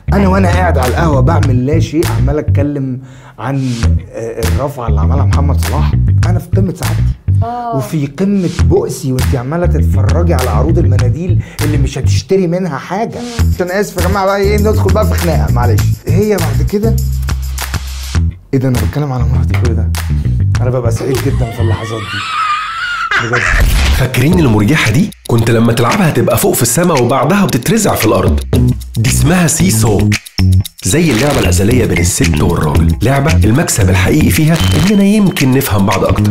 انا وانا قاعد على القهوه بعمل لا شيء عمال اتكلم عن آه، الرفعه اللي عملها محمد صلاح انا في قمه سعادتي آه. وفي قمه بؤسي وانت عماله تتفرجي على عروض المناديل اللي مش هتشتري منها حاجه انا اسف يا جماعه بقى ايه ندخل بقى في خناقه معلش هي بعد كده ايه ده انا بتكلم على مراتي كل ده انا ببقى سعيد جدا في اللحظات دي بجد فاكرين المرجحة دي؟ كنت لما تلعبها تبقى فوق في السماء وبعدها بتترزع في الأرض دي اسمها سيسو زي اللعبة الأزلية بين الست والراجل لعبة المكسب الحقيقي فيها إننا يمكن نفهم بعض أكتر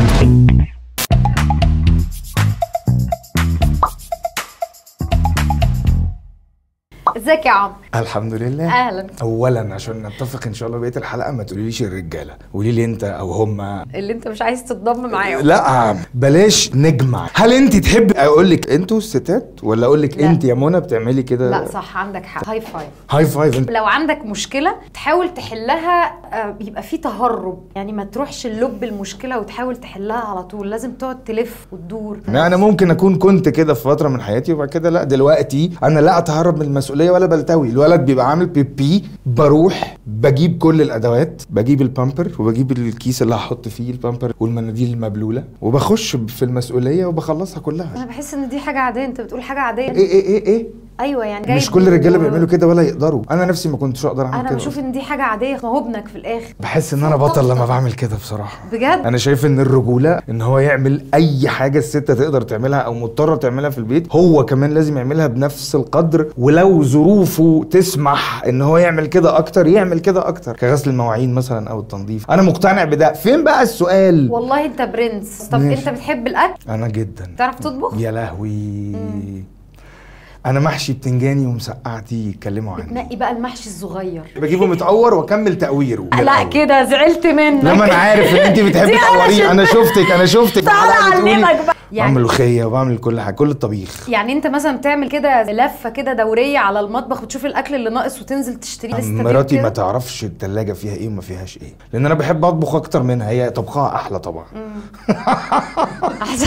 ازيك يا عمرو الحمد لله اهلا اولا عشان نتفق ان شاء الله بقيه الحلقه ما تقوليليش الرجاله قولي لي انت او هما اللي انت مش عايز تتضم معاهم لا بلاش نجمع هل انت تحبي اقول لك انتوا الستات ولا اقول لك لا. انت يا منى بتعملي كده لا صح عندك حق هاي فايف هاي فايف انت لو عندك مشكله تحاول تحلها آه، يبقى في تهرب يعني ما تروحش اللب المشكله وتحاول تحلها على طول لازم تقعد تلف وتدور لا انا ممكن اكون كنت كده في فتره من حياتي وبعد كده لا دلوقتي انا لا اتهرب من المسؤوليه ولا بلتوي الولد بيبقى عامل بيبي بروح بجيب كل الادوات بجيب البامبر وبجيب الكيس اللي هحط فيه البامبر والمناديل المبلوله وبخش في المسؤوليه وبخلصها كلها انا بحس ان دي حاجه عاديه انت بتقول حاجه عاديه ايه ايه ايه ايه ايوه يعني جاي مش كل الرجاله بيعملوا كده ولا يقدروا انا نفسي ما كنتش اقدر اعمل انا كده بشوف ان دي حاجه عاديه ما هو ابنك في الاخر بحس ان انا بطل لما بعمل كده بصراحه بجد انا شايف ان الرجوله ان هو يعمل اي حاجه الست تقدر تعملها او مضطره تعملها في البيت هو كمان لازم يعملها بنفس القدر ولو ظروفه تسمح ان هو يعمل كده اكتر يعمل كده اكتر كغسل المواعين مثلا او التنظيف انا مقتنع بده فين بقى السؤال والله انت برنس طب ماشي. انت بتحب الاكل انا جدا تعرف تطبخ يا لهوي انا محشي بتنجاني ومسقعتي يتكلموا عني بتنقي بقى المحشي الصغير بجيبه متقور واكمل تقويره من لا الأول. كده زعلت منك لما انا عارف ان انت بتحبي دي أنا تقوريه انا شفت- شفتك انا شفتك تعالى الحلقة بتقولي أعلمك بقى. بعمل يعني- ملوخيه وبعمل كل حاجه كل الطبيخ يعني انت مثلا بتعمل كده لفه كده دوريه على المطبخ بتشوف الاكل اللي ناقص وتنزل تشتريه لسه مراتي ما كده؟ تعرفش التلاجة فيها ايه وما فيهاش ايه لان انا بحب اطبخ اكتر منها هي طبخها احلى طبعا أحسن.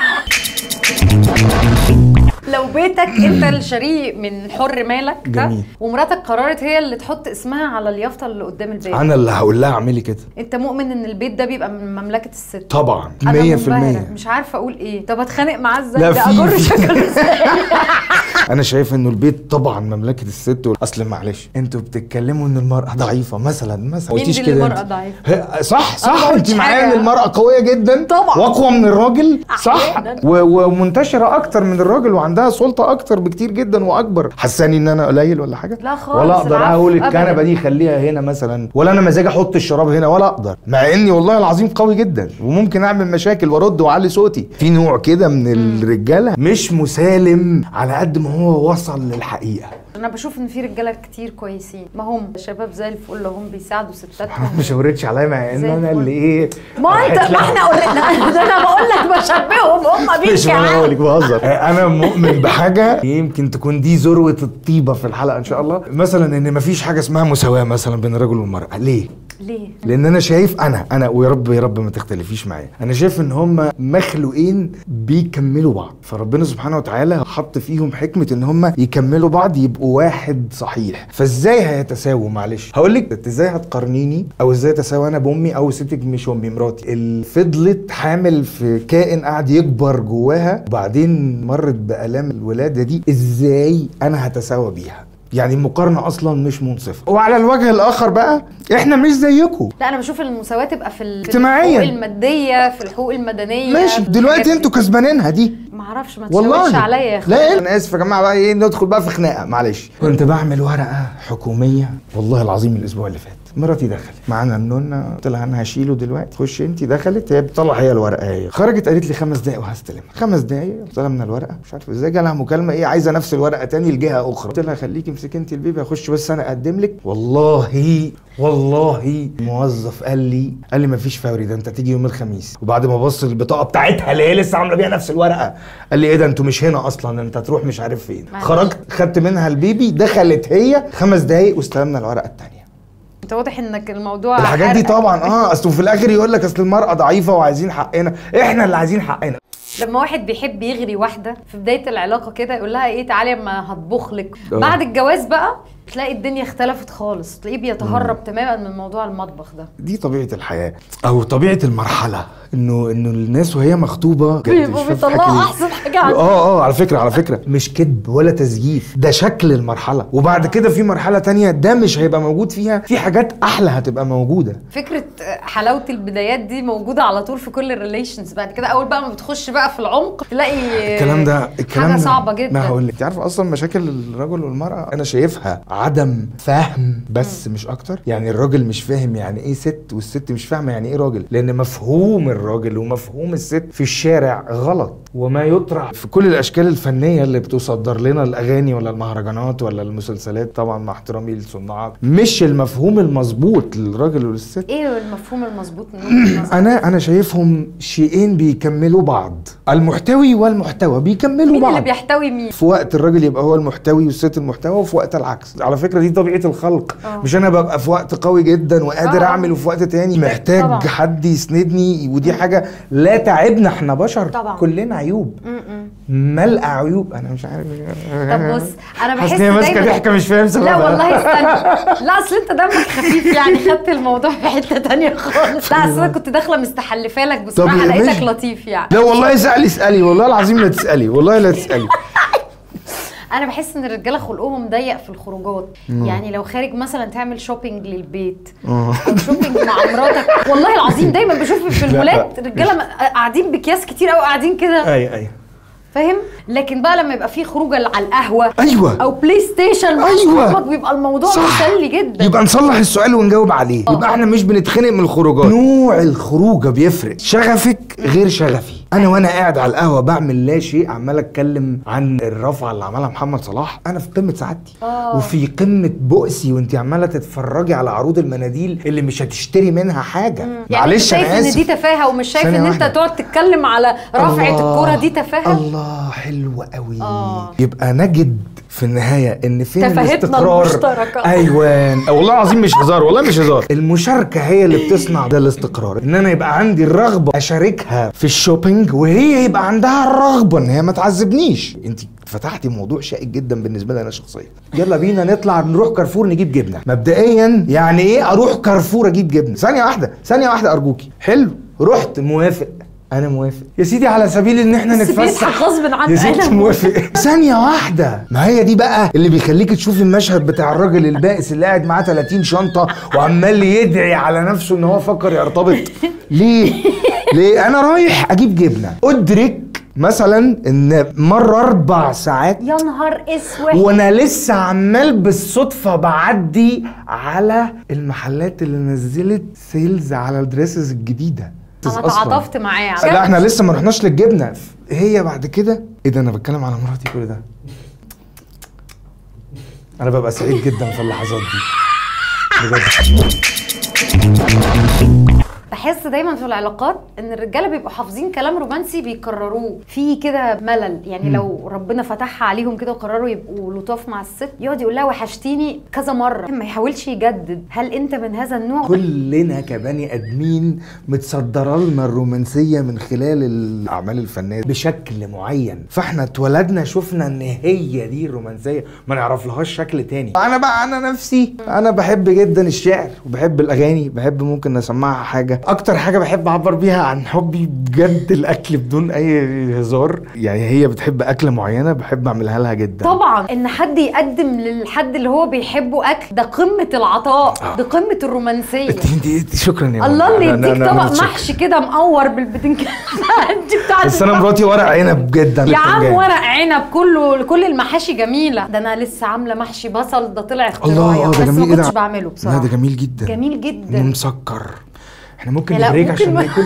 لو بيتك انت الشريك من حر مالك ده جميل. ومراتك قررت هي اللي تحط اسمها على اليافطه اللي قدام البيت انا اللي هقول لها اعملي كده انت مؤمن ان البيت ده بيبقى من مملكه الست طبعا 100% انا منبهرة، مش عارفه اقول ايه طب اتخانق معاه ازاي لا، ده في- اجر في. شكله ازاي انا شايف انه البيت طبعا مملكه الست اصل معلش انتوا بتتكلموا ان المراه ضعيفه مثلا مثلا مين قلتيش دي اللي كده المرأة انت. ضعيفة؟ هي- صح ما صح قلتش انت معايا حاجة. ان المراه قويه جدا طبعا. واقوى من الراجل صح أحياناً. و- ومنتشره اكتر من الراجل وعندها سلطه اكتر بكتير جدا واكبر حساني ان انا قليل ولا حاجه لا خالص، ولا اقدر العفو، اقول أبداً. الكنبه دي خليها هنا مثلا ولا انا مزاجي احط الشراب هنا ولا اقدر مع اني والله العظيم قوي جدا وممكن اعمل مشاكل وارد واعلي صوتي في نوع كده من الرجاله مش مسالم على قد ما هو وصل للحقيقه انا بشوف ان في رجاله كتير كويسين ما هم شباب زي الفل هم بيساعدوا ستاتهم ما شاورتش عليا مع ان زي انا الفل. اللي ايه ما انت ما احنا قلنا ده انا بقول لك بشبههم هم بيك مش يا انا عم. بقولك بهزر انا مؤمن بحاجه يمكن تكون دي ذروه الطيبه في الحلقه ان شاء الله مثلا ان مفيش حاجه اسمها مساواه مثلا بين الرجل والمراه ليه ليه لان انا شايف انا انا ويا رب يا رب ما تختلفيش معايا انا شايف ان هم مخلوقين بيكملوا بعض فربنا سبحانه وتعالى حط فيهم حكمه ان هم يكملوا بعض يبقوا واحد صحيح فازاي هيتساووا معلش هقول لك انت ازاي هتقارنيني او ازاي اتساوى انا بامي او ستك مش امي مراتي اللي فضلت حامل في كائن قاعد يكبر جواها وبعدين مرت بالام الولاده دي ازاي انا هتساوى بيها يعني المقارنه اصلا مش منصفه وعلى الوجه الاخر بقى احنا مش زيكم لا انا بشوف المساواه تبقى في ال- في اجتماعياً. الحقوق الماديه في الحقوق المدنيه ماشي في دلوقتي الحاجات انتوا دي. كسبانينها دي ما اعرفش ما تشاورش والله عليا يا اخي لا انا اسف يا جماعه بقى ايه ندخل بقى في خناقه معلش كنت بعمل ورقه حكوميه والله العظيم الاسبوع اللي فات مراتي دخلت معانا النونه قلت لها انا هشيله دلوقتي خش انت دخلت هي بتطلع هي الورقه هي خرجت قالت لي خمس دقايق وهستلمها خمس دقايق استلمنا الورقه مش عارف ازاي جالها مكالمه ايه عايزه نفس الورقه تاني لجهه اخرى قلت لها خليكي امسكي انت البيبي هخش بس انا اقدم لك والله والله موظف قال لي قال لي مفيش فوري ده انت تيجي يوم الخميس وبعد ما بص البطاقه بتاعتها اللي هي لسه عامله بيها نفس الورقه قال لي ايه ده انتوا مش هنا اصلا انت هتروح مش عارف فين معلش. خرجت خدت منها البيبي دخلت هي خمس دقايق واستلمنا الورقه الثانيه انت واضح انك الموضوع الحاجات دي حرقك. طبعا اه اصل في الاخر يقول لك اصل المراه ضعيفه وعايزين حقنا احنا اللي عايزين حقنا لما واحد بيحب يغري واحده في بدايه العلاقه كده يقول لها ايه تعالي اما هطبخ لك اه. بعد الجواز بقى تلاقي الدنيا اختلفت خالص تلاقيه بيتهرب تماما من موضوع المطبخ ده دي طبيعه الحياه او طبيعه المرحله انه انه الناس وهي مخطوبه بجد بيبقوا مش فاهم بيطلعوا الحكي دي. احسن حاجه عندهم اه اه على فكره على فكره مش كذب ولا تزييف ده شكل المرحله وبعد كده في مرحله تانية ده مش هيبقى موجود فيها في حاجات احلى هتبقى موجوده فكره حلاوه البدايات دي موجوده على طول في كل الريليشنز بعد كده اول بقى ما بتخش بقى في العمق تلاقي الكلام ده الكلام حاجه ده صعبه جدا ما هقول لك انت عارفه اصلا مشاكل الرجل والمراه انا شايفها عدم فهم بس مش اكتر يعني الراجل مش فاهم يعني ايه ست والست مش فاهمه يعني ايه راجل لان مفهوم الراجل ومفهوم الست في الشارع غلط وما يطرح في كل الاشكال الفنيه اللي بتصدر لنا الاغاني ولا المهرجانات ولا المسلسلات طبعا مع احترامي للصناع مش المفهوم المظبوط للراجل وللست ايه المفهوم المظبوط من وجهه نظرك؟ انا انا شايفهم شيئين بيكملوا بعض المحتوي والمحتوى بيكملوا مين بعض اللي بيحتوي مين في وقت الراجل يبقى هو المحتوي والست المحتوى وفي وقت العكس على فكره دي طبيعه الخلق آه. مش انا ببقى في وقت قوي جدا وقادر آه. اعمل وفي وقت تاني محتاج طبعا. حد يسندني ودي حاجه لا تعبنا احنا بشر طبعا. كلنا عيوب م-م. ملقى عيوب انا مش عارف طب بص انا بحس حاسس إن هي ماسكه دايما ضحكه مش فاهم سببها لا والله استنى لا اصل انت دمك خفيف يعني خدت الموضوع في حته تانية خالص لا اصل انا كنت داخله مستحلفه لك بصراحه يا لقيتك ماشي. لطيف يعني لا والله اسالي اسالي والله العظيم لا تسالي والله لا تسالي انا بحس ان الرجاله خلقهم ضيق في الخروجات يعني لو خارج مثلا تعمل شوبينج للبيت آه. او شوبينج مع مراتك والله العظيم دايما بشوف في لا، المولات لا. رجاله م- قاعدين باكياس كتير قوي قاعدين كده ايوه ايوه فاهم لكن بقى لما يبقى في خروجه على القهوه ايوه او بلاي ستيشن مع أيوة. صحابك بيبقى الموضوع صح. مسلي جدا يبقى نصلح السؤال ونجاوب عليه يبقى احنا مش بنتخانق من الخروجات نوع الخروجه بيفرق شغفك غير شغفي انا وانا قاعد على القهوه بعمل لا شيء عمال اتكلم عن الرفعه اللي عملها محمد صلاح انا في قمه سعادتي آه. وفي قمه بؤسي وانت عماله تتفرجي على عروض المناديل اللي مش هتشتري منها حاجه يعني انت معلش شايف انا ان اسف دي تفاهه ومش شايف ثانية ان انت واحدة. تقعد تتكلم على رفعه الله، الكوره دي تفاهه الله حلو قوي آه. يبقى نجد في النهايه ان فين تفاهتنا الاستقرار المشتركة. ايوه والله العظيم مش هزار والله مش هزار المشاركه هي اللي بتصنع ده الاستقرار ان انا يبقى عندي الرغبه اشاركها في الشوبينج وهي يبقى عندها الرغبه ان هي ما تعذبنيش انت فتحتي موضوع شائك جدا بالنسبه لي انا شخصيا يلا بينا نطلع نروح كارفور نجيب جبنه مبدئيا يعني ايه اروح كارفور اجيب جبنه ثانيه واحده ثانيه واحده ارجوكي حلو رحت موافق انا موافق يا سيدي على سبيل ان احنا بس نتفسح بيضحك غصب عنه. يا ستي أنا موافق ثانية واحدة ما هي دي بقى اللي بيخليك تشوف المشهد بتاع الراجل البائس اللي قاعد معاه 30 شنطة وعمال يدعي على نفسه ان هو فكر يرتبط ليه؟ ليه؟ انا رايح اجيب جبنة ادرك مثلا ان مرة اربع ساعات يا نهار اسود وانا لسه عمال بالصدفه بعدي على المحلات اللي نزلت سيلز على الدريسز الجديده انا أصلاً. تعاطفت معاه على لا احنا لسه ما رحناش للجبنه هي بعد كده ايه ده انا بتكلم على مراتي كل ده انا ببقى سعيد جدا في اللحظات دي بجد بحس دايما في العلاقات ان الرجاله بيبقوا حافظين كلام رومانسي بيكرروه في كده ملل يعني لو ربنا فتحها عليهم كده وقرروا يبقوا لطاف مع الست يقعد يقول لها وحشتيني كذا مره ما يحاولش يجدد هل انت من هذا النوع كلنا كبني ادمين متصدره لنا الرومانسيه من خلال الاعمال الفنيه بشكل معين فاحنا اتولدنا شفنا ان هي دي الرومانسيه ما نعرف لهاش شكل تاني انا بقى انا نفسي انا بحب جدا الشعر وبحب الاغاني بحب ممكن اسمعها حاجه اكتر حاجه بحب اعبر بيها عن حبي بجد الاكل بدون اي هزار يعني هي بتحب اكله معينه بحب اعملها لها جدا طبعا ان حد يقدم للحد اللي هو بيحبه اكل ده قمه العطاء آه. ده قمه الرومانسيه انت انت انت شكرا يا الله ماما. اللي أنا- أنا- يديك أنا طبق متشكر. محشي كده مقور بالبتنجان دي بتاعت بس انا مراتي ورق عنب جدا يا عم بالبتنجان. ورق عنب كله كل المحاشي جميله ده انا لسه عامله محشي بصل ده طلع اختراعي الله اه بس ده جميل ما ايه كنتش ده بعمله بصراحه لا ده جميل جدا جميل جدا ومسكر احنا ممكن لا، نبريك ممكن عشان ما- ناكل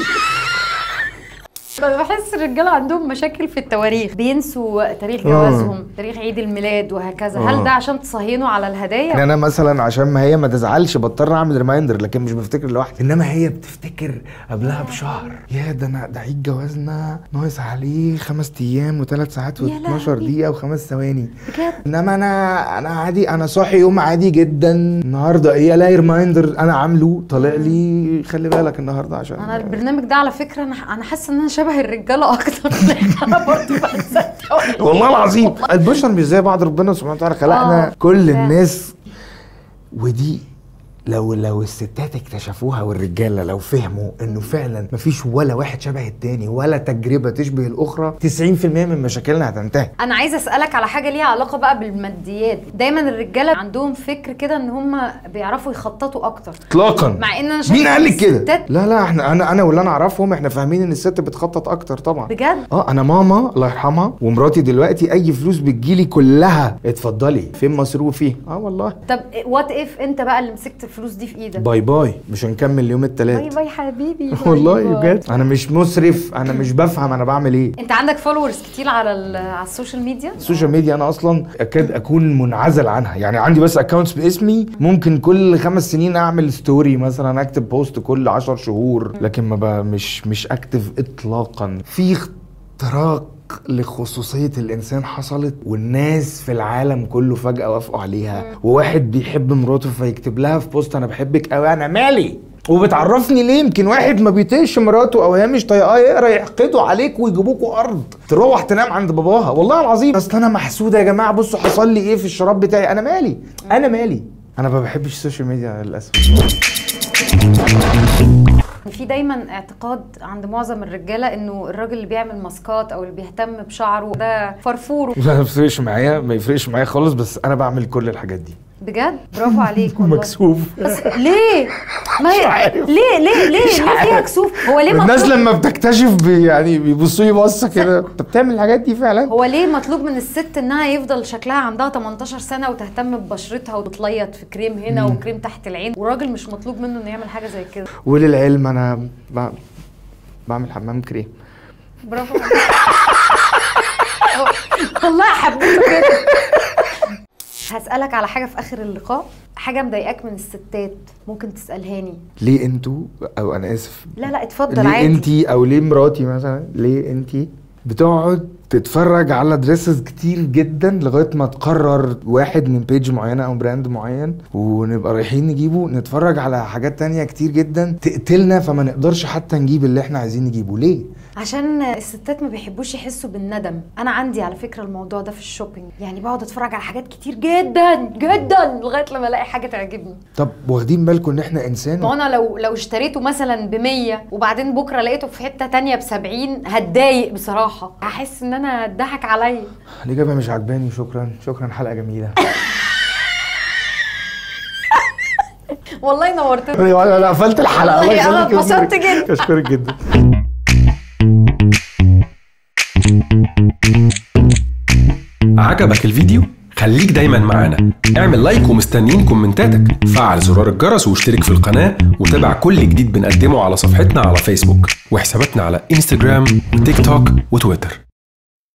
بحس الرجاله عندهم مشاكل في التواريخ بينسوا تاريخ آه. جوازهم تاريخ عيد الميلاد وهكذا هل آه. ده عشان تصهينوا على الهدايا يعني انا مثلا عشان ما هي ما تزعلش بضطر اعمل ريمايندر لكن مش بفتكر لوحدي انما هي بتفتكر قبلها بشهر يا ده انا ده عيد جوازنا ناقص عليه خمس ايام وثلاث ساعات يا و12 لهوي. دقيقه وخمس ثواني بجد انما انا انا عادي انا صاحي يوم عادي جدا النهارده ايه الاقي ريمايندر انا عامله طالع لي خلي بالك النهارده عشان انا البرنامج ده على فكره انا انا حاسه ان انا شبه شبه الرجاله اكتر انا برضه بصدق والله العظيم البشر مش زي بعض ربنا سبحانه وتعالى خلقنا آه، كل فعلا. الناس ودي لو لو الستات اكتشفوها والرجاله لو فهموا انه فعلا مفيش ولا واحد شبه التاني ولا تجربه تشبه الاخرى 90% من مشاكلنا هتنتهي انا عايزه اسالك على حاجه ليها علاقه بقى بالماديات دايما الرجاله عندهم فكر كده ان هم بيعرفوا يخططوا اكتر اطلاقا مع ان انا شايفه مين قال لك كده؟ الستات لا لا احنا انا انا واللي انا اعرفهم احنا فاهمين ان الست بتخطط اكتر طبعا بجد اه انا ماما الله يرحمها ومراتي دلوقتي اي فلوس بتجيلي كلها اتفضلي فين مصروفي اه والله طب وات اف انت بقى اللي مسكت الفلوس دي في ايدك باي باي مش هنكمل يوم باي التلات باي حبيبي باي والله باي. بجد انا مش مسرف انا مش بفهم انا بعمل ايه انت عندك فولورز كتير على ال- على السوشيال ميديا السوشيال ميديا انا اصلا اكاد اكون منعزل عنها يعني عندي بس اكونتس باسمي ممكن كل خمس سنين اعمل ستوري مثلا اكتب بوست كل عشر شهور لكن ما بقى مش مش اكتف اطلاقا في اختراق لخصوصية الإنسان حصلت والناس في العالم كله فجأة وافقوا عليها وواحد بيحب مراته فيكتب لها في بوست أنا بحبك أوي أنا مالي وبتعرفني ليه يمكن واحد ما بيطيقش مراته او هي مش طايقاه يقرا يحقدوا عليك ويجيبوكوا ارض تروح تنام عند باباها والله العظيم اصل انا محسوده يا جماعه بصوا حصل لي ايه في الشراب بتاعي انا مالي انا مالي انا ما بحبش السوشيال ميديا للاسف في دايما اعتقاد عند معظم الرجاله انه الراجل اللي بيعمل ماسكات او اللي بيهتم بشعره ده فرفور لا ما بيفرقش معايا ما يفرقش معايا خالص بس انا بعمل كل الحاجات دي بجد برافو عليك والله مكسوف بس ليه؟ ما هي عارف. ليه ليه ليه مش ليه فيها عارف. كسوف؟ هو ليه الناس مطلوب لما بتكتشف بي يعني بيبصوا لي بصه كده انت بتعمل الحاجات دي فعلا هو ليه مطلوب من الست انها يفضل شكلها عندها 18 سنه وتهتم ببشرتها وتتليط في كريم هنا وكريم تحت العين والراجل مش مطلوب منه انه يعمل حاجه زي كده وللعلم انا ب- بعمل حمام كريم برافو عليك. والله حبيته كده هسألك على حاجة في آخر اللقاء حاجة مضايقاك من الستات ممكن تسألهاني ليه انتوا او انا اسف لا لا اتفضل ليه عادي انتي او ليه مراتي مثلا ليه انتي بتقعد تتفرج على دريسز كتير جدا لغايه ما تقرر واحد من بيج معينه او براند معين ونبقى رايحين نجيبه نتفرج على حاجات تانية كتير جدا تقتلنا فما نقدرش حتى نجيب اللي احنا عايزين نجيبه ليه عشان الستات ما بيحبوش يحسوا بالندم انا عندي على فكرة الموضوع ده في الشوبينج يعني بقعد اتفرج على حاجات كتير جدا جدا لغاية لما الاقي حاجة تعجبني طب واخدين بالكم ان احنا انسان ما انا لو لو اشتريته مثلا ب 100 وبعدين بكره لقيته في حته تانية ب 70 هتضايق بصراحه هحس ان انا اتضحك عليا الاجابه مش عجباني شكرا شكرا حلقه جميله والله نورتني ايوه انا قفلت الحلقه والله الله أنا يخليك. اتبسطت جدا. اشكرك جدا عجبك الفيديو؟ خليك دايما معانا اعمل لايك ومستنيين كومنتاتك فعل زرار الجرس واشترك في القناة وتابع كل جديد بنقدمه على صفحتنا على فيسبوك وحساباتنا على انستجرام وتيك توك وتويتر